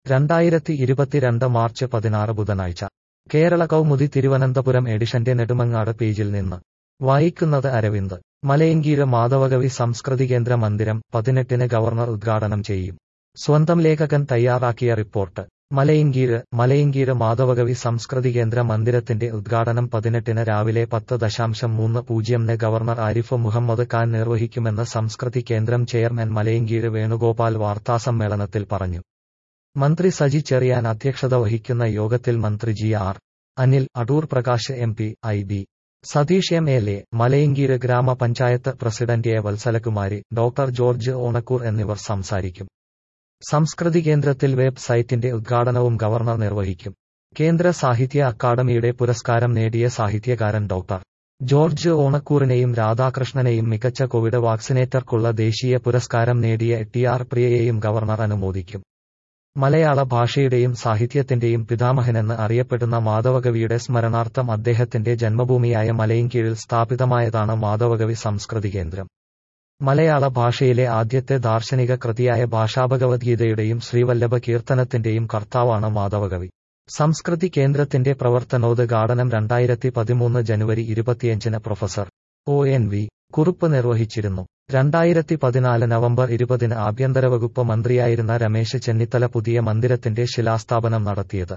രണ്ടായിരത്തി ഇരുപത്തിരണ്ട് മാർച്ച് പതിനാറ് ബുധനാഴ്ച കേരള കൗമുദി തിരുവനന്തപുരം എഡിഷന്റെ നെടുമങ്ങാട് പേജിൽ നിന്ന് വായിക്കുന്നത് അരവിന്ദ് മലയങ്കീര് മാധവകവി സംസ്കൃതി കേന്ദ്ര മന്ദിരം പതിനെട്ടിന് ഗവർണർ ഉദ്ഘാടനം ചെയ്യും സ്വന്തം ലേഖകൻ തയ്യാറാക്കിയ റിപ്പോർട്ട് മലയങ്കീര് മലയങ്കീര് മാധവകവി സംസ്കൃതി കേന്ദ്ര മന്ദിരത്തിന്റെ ഉദ്ഘാടനം പതിനെട്ടിന് രാവിലെ പത്ത് ദശാംശം മൂന്ന് പൂജ്യംന് ഗവർണർ ആരിഫ് മുഹമ്മദ് ഖാൻ നിർവഹിക്കുമെന്ന് സംസ്കൃതി കേന്ദ്രം ചെയർമാൻ മലയങ്കീര് വേണുഗോപാൽ വാർത്താസമ്മേളനത്തിൽ പറഞ്ഞു മന്ത്രി സജി ചെറിയാൻ അധ്യക്ഷത വഹിക്കുന്ന യോഗത്തിൽ മന്ത്രി G R Anil Adoor Prakash M P I B Satheesh M L A Malayinkeezhu ഗ്രാമപഞ്ചായത്ത് president A Vatsalakumari doctor George Onakkoor എന്നിവർ സംസാരിക്കും സംസ്കൃതി കേന്ദ്രത്തിൽ വെബ് സൈറ്റിന്റെ ഉദ്ഘാടനവും ഗവർണർ നിർവഹിക്കും കേന്ദ്ര സാഹിത്യ അക്കാദമിയുടെ പുരസ്കാരം നേടിയ സാഹിത്യകാരൻ ഡോക്ടർ ജോർജ് ഓണക്കൂറിനെയും രാധാകൃഷ്ണനെയും മികച്ച കോവിഡ് വാക്സിനേറ്റർക്കുള്ള ദേശീയ പുരസ്കാരം നേടിയ ടി ആർ പ്രിയയെയും ഗവർണർ അനുമോദിക്കും മലയാള ഭാഷയുടെയും സാഹിത്യത്തിന്റെയും പിതാമഹനെന്ന് അറിയപ്പെടുന്ന മാധവകവിയുടെ സ്മരണാർത്ഥം അദ്ദേഹത്തിന്റെ ജന്മഭൂമിയായ മലയിൻകീഴിൽ സ്ഥാപിതമായതാണ് മാധവകവി സംസ്കൃതി കേന്ദ്രം മലയാള ഭാഷയിലെ ആദ്യത്തെ ദാർശനിക കൃതിയായ ഭാഷാഭഗവദ്ഗീതയുടെയും ശ്രീവല്ലഭ കീർത്തനത്തിന്റെയും കർത്താവാണ് മാധവകവി സംസ്കൃതി കേന്ദ്രത്തിന്റെ പ്രവർത്തനോദ്ഘാടനം രണ്ടായിരത്തി പതിമൂന്ന് ജനുവരി ഇരുപത്തിയഞ്ചിന് professor O N V Kurup നിർവഹിച്ചിരുന്നു രണ്ടായിരത്തി പതിനാല് നവംബർ ഇരുപതിന് ആഭ്യന്തര വകുപ്പ് മന്ത്രിയായിരുന്ന രമേശ് ചെന്നിത്തല പുതിയ മന്ദിരത്തിന്റെ ശിലാസ്ഥാപനം നടത്തിയത്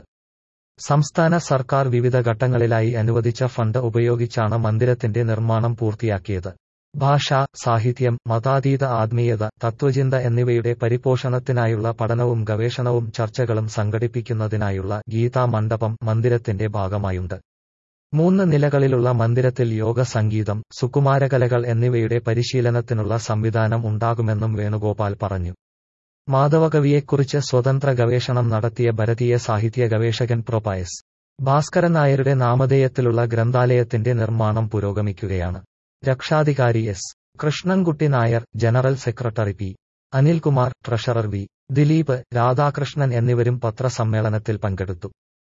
സംസ്ഥാന സർക്കാർ വിവിധ ഘട്ടങ്ങളിലായി അനുവദിച്ച ഫണ്ട് ഉപയോഗിച്ചാണ് മന്ദിരത്തിന്റെ നിർമ്മാണം പൂർത്തിയാക്കിയത് ഭാഷ സാഹിത്യം മതാതീത ആത്മീയത തത്വചിന്ത എന്നിവയുടെ പരിപോഷണത്തിനായുള്ള പഠനവും ഗവേഷണവും ചർച്ചകളും സംഘടിപ്പിക്കുന്നതിനായുള്ള ഗീതാ മണ്ഡപം മന്ദിരത്തിന്റെ ഭാഗമായുണ്ട് മൂന്ന് നിലകളിലുള്ള മന്ദിരത്തിൽ യോഗ സംഗീതം സുകുമാരകലകൾ എന്നിവയുടെ പരിശീലനത്തിനുള്ള സംവിധാനം ഉണ്ടാകുമെന്നും വേണുഗോപാൽ പറഞ്ഞു മാധവകവിയെക്കുറിച്ച് സ്വതന്ത്ര ഗവേഷണം നടത്തിയ ഭാരതീയ സാഹിത്യ ഗവേഷകൻ പ്രൊപയസ് ഭാസ്കരൻ നായരുടെ നാമധേയത്തിലുള്ള ഗ്രന്ഥാലയത്തിന്റെ നിർമ്മാണം പുരോഗമിക്കുകയാണ് രക്ഷാധികാരി S Krishnankutty Nair general secretary P Anilkumar treasurer V Dileep Radhakrishnan എന്നിവരും പത്രസമ്മേളനത്തിൽ പങ്കെടുത്തു